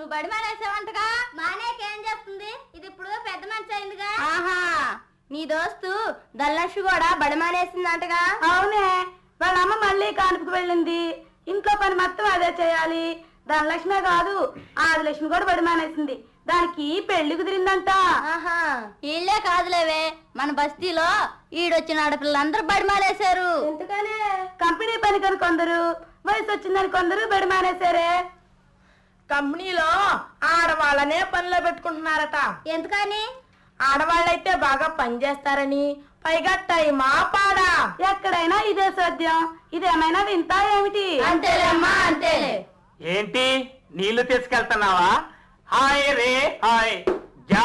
నువ్వు బడి మానేసావంటగా మానేకేం చేస్తుంది ఇది ఇప్పుడు పెద్ద మంచి అయిందిగా ఆహా నీ దోస్తు ధనలక్ష్మి కూడా బడి మానేసిందంటగా అవునే వాళ్ళ అమ్మ మళ్ళీ కానుపుకు వెళ్ళింది ఇంట్లో పని మొత్తం అదే చేయాలి ధనలక్ష్మే కాదు ఆదిలక్ష్మి కూడా బడి మానేసింది దానికి పెళ్లి కుదిరిందంట ఆహా ఇల్లే కాదులేవే మన బస్తీలో ఈడొచ్చిన ఆడపిల్లలందరూ బడి మానేశారు ఎందుకనే కంపెనీ పనికని కొందరు వయసు వచ్చిందని కొందరు బడి మానేశారే కంపెనీలో ఆడవాళ్ళనే పనిలో పెట్టుకుంటున్నారట ఎందుకని ఆడవాళ్ళైతే బాగా పనిచేస్తారని పైగా టైమా పాడా ఎక్కడైనా ఇదే సోద్యం ఇదేమైనా వింతా ఏమిటి అంతేలేమ్మా అంతేలే ఏంటి నీళ్లు తీసుకెళ్తున్నావా హాయ్ రే హాయ్